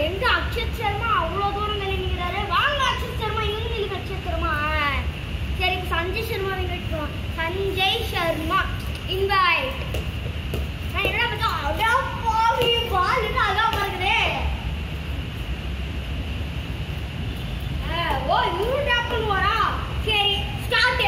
எங்க அக்ஷத் சர்மா அவ்வளோ தூரம் தள்ளி நிற்கிறாரு வாங்க அக்ஷத் சர்மா இங்க நில்லுங்க அக்ஷத் சர்மா சரி இப்போ சஞ்சய் சர்மா வெயிட் பண்ணுவோம் சஞ்சய் சர்மா இன்வைட் நான் என்ன பார்த்தா அடா பாவி பாலுன்னு அதான் மறக்குதே ஓ இவரு டாப் பண்ணுவாரா சரி ஸ்டார்ட்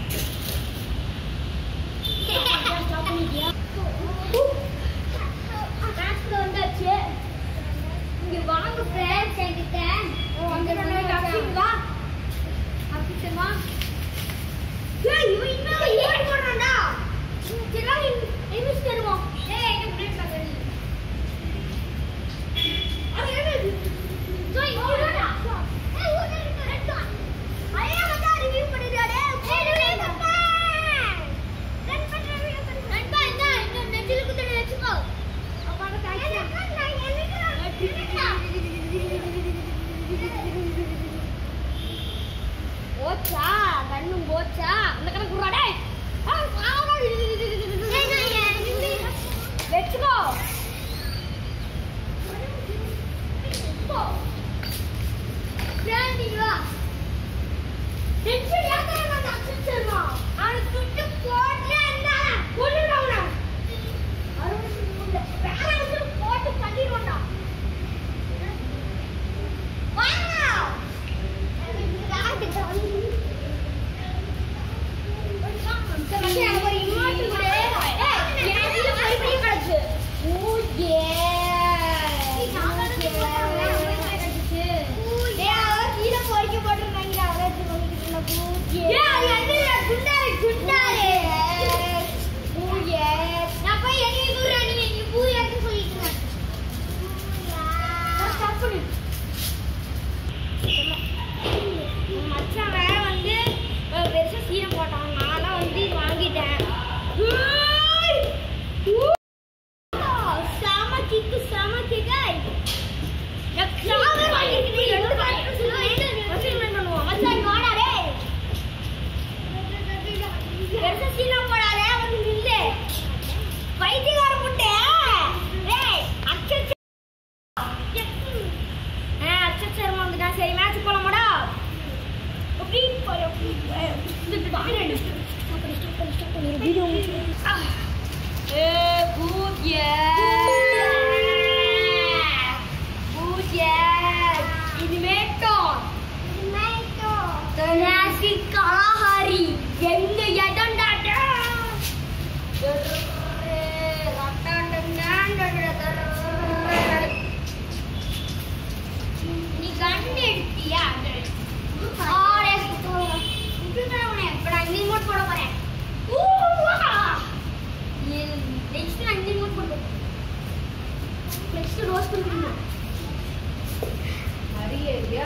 மேட்ச்ல வந்தாச்சு இங்க வாங்க ஃப்ரெண்ட்ஸ் என்கிட்ட அங்க நம்ம அபிஷேக்வா அபிஷேக்வா ஏய் இவன் இன்னும் ஏன் போடுறான்டா சரி வாங்க இன்வெஸ்ட் தருவோம் ஏய் என்ன பிரேக் பண்ணுறது அது என்ன ஜோய் ஓடுடா ஏய் ஓடுடா ரெட் டாட் ஐயா வந்து ரிவ்யூ பண்ணிடுறாடே ஏய் ரிவ்யூ பண்ணு ரன் பண்ணு ரிவ்யூ பண்ணு ரன் பண்ணு இந்த இன்னும் நெஞ்சில குத்தடி வெச்சுக்கோ அப்பாங்க தாய்க்கு நான் போச்சா கண்ணும் போச்சா அந்த கணக்கு விடுறாடே வெச்சுக்கோ மச்சான் வேற வந்து அஹ், பெருசா சீனை போட்டான் நான்லாம் வந்து இது வாங்கிட்டேன் ஏய்! ஊ! செம கிக்கு செம கிக்கு சாவர் வாங்கிருக்கீங்க ரெண்டு பேரும் சொல்லுவேன் அசைன்மெண்ட் பண்ணுவோம் மச்சான் இங்க வாடா டேய் பெருசா சீனா போடாத வந்து நில்லு பைத்தியக்கார முட்டை டேய் அச்சச்ச ஆ அச்சச்ச வந்துட்டான் சரி மேட்ச் போலாமாடா அப்படி போய் அப்படி போய். இந்த டாமினேட் ஸ்டாப் பண்ணி ஸ்டாப் பண்ணி ஸ்டாப் பண்ணி வீடியோ ஏ பூஜ்ய பூஜ்ய இனிமேட்டும் ராசி கலாஹாரி எங்க இடம் டாட்டா நீ கண்டு எடுத்தியா ரிமோட் போட போறேன் நெக்ஸ்ட் நான் இந்த ரிமோட் போட நெக்ஸ்ட் ரோஸ் பண்ணுறேன் நிறைய இல்லையா